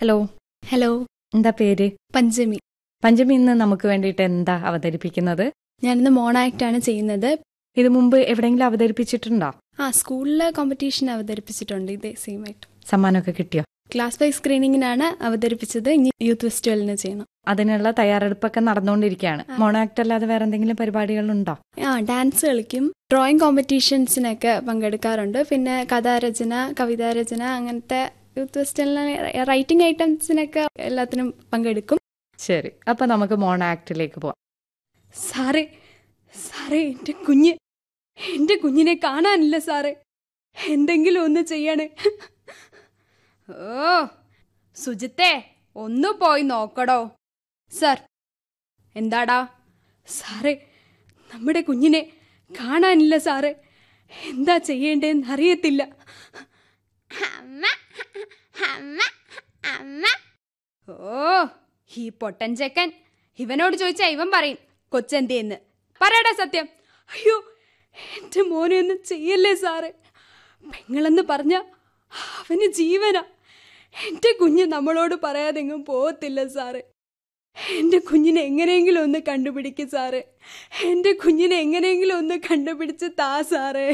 hello hello എന്താ പേര് പഞ്ചമി പഞ്ചമി ഇന്ന് നമുക്ക് വേണ്ടിയിട്ട് എന്താ അവതരിപ്പിക്കുന്നത് ഞാനിന്ന് മോണാക്ട് ആണ് ചെയ്യുന്നത് ഇത് മുമ്പ് എവിടെയെങ്കിലും അവതരിപ്പിച്ചിട്ടുണ്ടോ ആ സ്കൂളിലെ കോമ്പറ്റീഷൻ അവതരിപ്പിച്ചിട്ടുണ്ട് ഇതേ സെയിം ആയിട്ട് സമ്മാനമൊക്കെ കിട്ടിയോ ക്ലാസ് വൈസ് സ്ക്രീനിങ്ങിനാണ് അവതരിപ്പിച്ചത് ഇനി യൂത്ത് ഫെസ്റ്റിവലിന് ചെയ്യണം അതിനുള്ള തയ്യാറെടുപ്പൊക്കെ നടന്നുകൊണ്ടിരിക്കുകയാണ് മോണാക്ട് അല്ലാതെ വേറെ എന്തെങ്കിലും പരിപാടികളുണ്ടോ ആ ഡാൻസ് കളിക്കും ഡ്രോയിങ് കോമ്പറ്റീഷൻസിനൊക്കെ പങ്കെടുക്കാറുണ്ട് പിന്നെ കഥാരചന കവിതാരചന അങ്ങനത്തെ യൂത്ത് ഫെസ്റ്റിവലിന് റൈറ്റിംഗ് ഐറ്റംസിനൊക്കെ എല്ലാത്തിനും പങ്കെടുക്കും ശരി അപ്പൊ നമുക്ക് മോണാക്ടിലേക്ക് പോവാം സാറേ സാറേ എൻ്റെ കുഞ്ഞ് എൻ്റെ കുഞ്ഞിനെ കാണാനില്ല സാറേ എന്തെങ്കിലും ഒന്ന് ചെയ്യണേ ഓ സുജിത്തെ ഒന്ന് പോയി നോക്കടോ സർ എന്താടാ സാറേ നമ്മുടെ കുഞ്ഞിനെ കാണാനില്ല സാറേ എന്താ ചെയ്യേണ്ടതെന്ന് അറിയത്തില്ല ഓ ഈ പൊട്ടൻ ചെക്കൻ ഇവനോട് ചോദിച്ചാ ഇവൻ പറയും കൊച്ചെന്തേന്ന് പറയടാ സത്യം അയ്യോ എന്റെ മോനെ ഒന്നും ചെയ്യല്ലേ സാറേ പെങ്ങളെന്ന് പറഞ്ഞ അവന് ജീവനാ എന്റെ കുഞ്ഞ് നമ്മളോട് പറയാതെങ്ങും പോകത്തില്ല സാറേ എന്റെ കുഞ്ഞിനെ എങ്ങനെയെങ്കിലും ഒന്ന് കണ്ടുപിടിക്ക് സാറേ എന്റെ കുഞ്ഞിനെ എങ്ങനെയെങ്കിലും ഒന്ന് കണ്ടുപിടിച്ച് താ സാറേ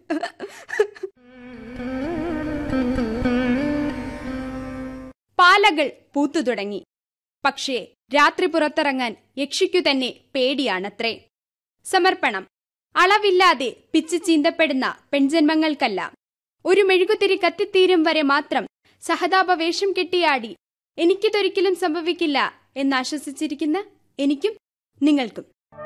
പാലകൾ പൂത്തു തുടങ്ങി പക്ഷേ രാത്രി പുറത്തിറങ്ങാൻ യക്ഷിക്കു തന്നെ പേടിയാണത്രേ സമർപ്പണം അളവില്ലാതെ പിച്ച് ചീന്തപ്പെടുന്ന പെൺജന്മങ്ങൾക്കല്ല ഒരു മെഴുകുതിരി കത്തിത്തീരും വരെ മാത്രം സഹതാപ വേഷം കെട്ടിയാടി എനിക്കിതൊരിക്കലും സംഭവിക്കില്ല എന്നാശ്വസിച്ചിരിക്കുന്ന എനിക്കും നിങ്ങൾക്കും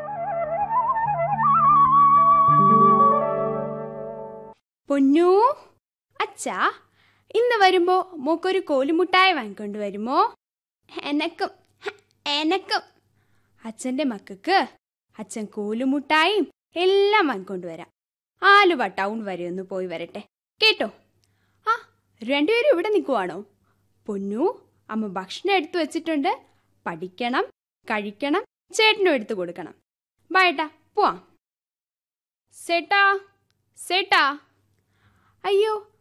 പൊന്നൂ അച്ഛാ ഇന്ന് വരുമ്പോ മോക്കൊരു കോലുമുട്ടായ വാങ്ങിക്കൊണ്ട് വരുമോ എനക്കും എനക്കും അച്ഛന്റെ മക്കൾക്ക് അച്ഛൻ കോലുമുട്ടായും എല്ലാം വാങ്ങിക്കൊണ്ട് വരാം ആലുവ ടൗൺ വരെ ഒന്ന് പോയി വരട്ടെ കേട്ടോ ആ രണ്ടുപേരും ഇവിടെ നിൽക്കുവാണോ പൊന്നു അമ്മ ഭക്ഷണം എടുത്തു വെച്ചിട്ടുണ്ട് പഠിക്കണം കഴിക്കണം ചേട്ടനും എടുത്തു കൊടുക്കണം ബായേട്ടാ പോവാം സേട്ടാ സേട്ടാ അയ്യോ